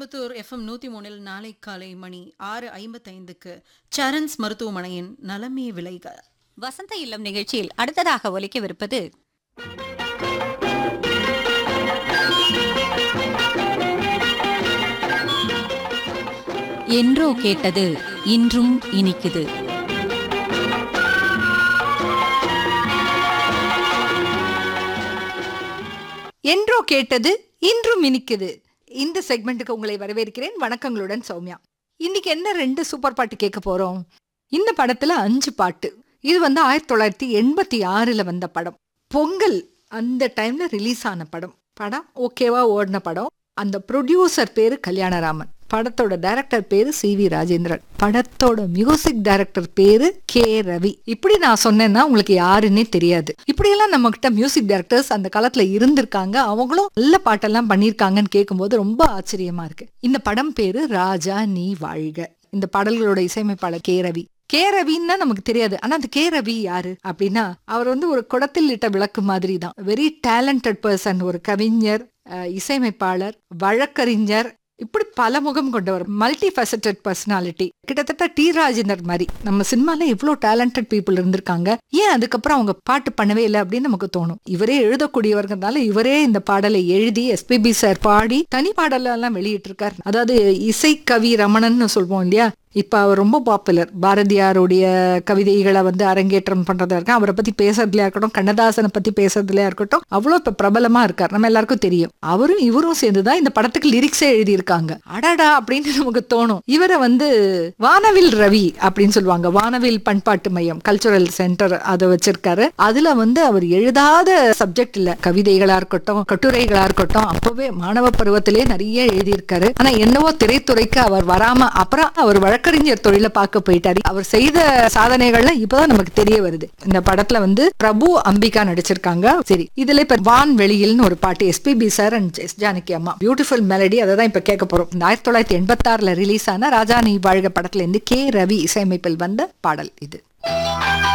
Coimbatore FM நூத்தி மூணில் நாளை காலை மணி ஆறு ஐம்பத்தைந்துக்கு சரண்ஸ் மருத்துவமனையின் நலமே விளைக வசந்த இல்லம் நிகழ்ச்சியில் அடுத்ததாக ஒலிக்கவிருப்பது என்றோ கேட்டது இன்றும் இனிக்குது என்றோ கேட்டது இன்றும் இனிக்குது இந்த செக்மெண்ட்டுக்கு உங்களை வரவேற்கிறேன் வணக்கங்களுடன் சௌமியா இன்னைக்கு என்ன ரெண்டு சூப்பர் பாட்டு கேட்க போறோம் இந்த படத்துல அஞ்சு பாட்டு இது வந்து ஆயிரத்தி தொள்ளாயிரத்தி எண்பத்தி ஆறுல வந்த படம் பொங்கல் அந்த டைம்ல ரிலீஸ் ஆன படம் படம் ஓகேவா ஓடின படம் அந்த ப்ரொடியூசர் பேரு கல்யாணராமன் படத்தோட டைரக்டர் பேரு சி வி ராஜேந்திரன் படத்தோட மியூசிக் டைரக்டர் பேரு கே ரவி இப்படி நான் சொன்னேன்னா உங்களுக்கு யாருன்னே தெரியாது இப்படியெல்லாம் நம்ம கிட்ட மியூசிக் டைரக்டர்ஸ் அந்த காலத்துல இருந்திருக்காங்க அவங்களும் நல்ல பாட்டெல்லாம் பண்ணியிருக்காங்கன்னு கேட்கும்போது ரொம்ப ஆச்சரியமா இருக்கு இந்த படம் பேரு ராஜா நீ வாழ்க இந்த பாடல்களோட இசையமைப்பாளர் கே ரவி கே ரவின்னா நமக்கு தெரியாது ஆனா அந்த கே ரவி யாரு அப்படின்னா அவர் வந்து ஒரு குடத்தில் இட்ட விளக்கு மாதிரி தான் வெரி டேலண்டட் பர்சன் ஒரு கவிஞர் அஹ், இசையமைப்பாளர் வழக்கறிஞர் இப்படி பல முகம் கொண்டவர் மல்டி ஃபெசட்டட் பர்சனாலிட்டி கிட்டத்தட்ட டி ராஜேந்தர் மாதிரி நம்ம சினிமால இவ்வளோ டேலண்டட் பீப்புள் இருந்திருக்காங்க ஏன் அதுக்கப்புறம் அவங்க பாட்டு பண்ணவே இல்லை அப்படின்னு நமக்கு தோணும் இவரே எழுதக்கூடியவர்கிறதுனால இவரே இந்த பாடலை எழுதி எஸ்பிபி சார் பாடி தனி பாடலெல்லாம் வெளியிட்டு இருக்காரு அதாவது இசைக்கவி ரமணன்னு சொல்வோம் இல்லையா இப்ப அவர் ரொம்ப பாப்புலர் பாரதியாருடைய கவிதைகளை வந்து அரங்கேற்றம் பண்றதா இருக்கட்டும் அவரை பத்தி பேசுறதுலயா இருக்கட்டும் கண்ணதாசனை பத்தி பேசுறதுலயா இருக்கட்டும் அவ்வளவு இப்ப பிரபலமா இருக்கார் நம்ம எல்லாருக்கும் தெரியும் அவரும் இவரும் சேர்ந்துதான் இந்த படத்துக்கு லிரிக்ஸே எழுதியிருக்காங்க அடடா அப்படின்னு நமக்கு தோணும் இவரை வந்து வானவில் ரவி அப்படின்னு சொல்லுவாங்க வானவில் பண்பாட்டு மையம் கல்ச்சுரல் சென்டர் அதை வச்சிருக்காரு அதுல வந்து அவர் எழுதாத சப்ஜெக்ட் இல்ல கவிதைகளா இருக்கட்டும் கட்டுரைகளா இருக்கட்டும் அப்பவே மாணவ பருவத்திலே நிறைய எழுதியிருக்காரு ஆனா என்னவோ திரைத்துறைக்கு அவர் வராம அப்புறம் அவர் வழக்கறிஞர் தொழில பார்க்க போயிட்டாரு அவர் செய்த சாதனைகள்லாம் இப்பதான் நமக்கு தெரிய வருது இந்த படத்துல வந்து பிரபு அம்பிகா நடிச்சிருக்காங்க சரி இதுல இப்ப வான் வெளியில்னு ஒரு பாட்டு SPB sir and S Janaki அம்மா பியூட்டிஃபுல் மெலடி அதை தான் இப்ப கேட்க போறோம் இந்த ஆயிரத்தி தொள்ளாயிரத்தி எண்பத்தி ஆறுல ரிலீஸ் ஆன ராஜா நீ வாழ்க படத்துல இருந்து கே ரவி இசையமைப்பில் வந்த பாடல் இது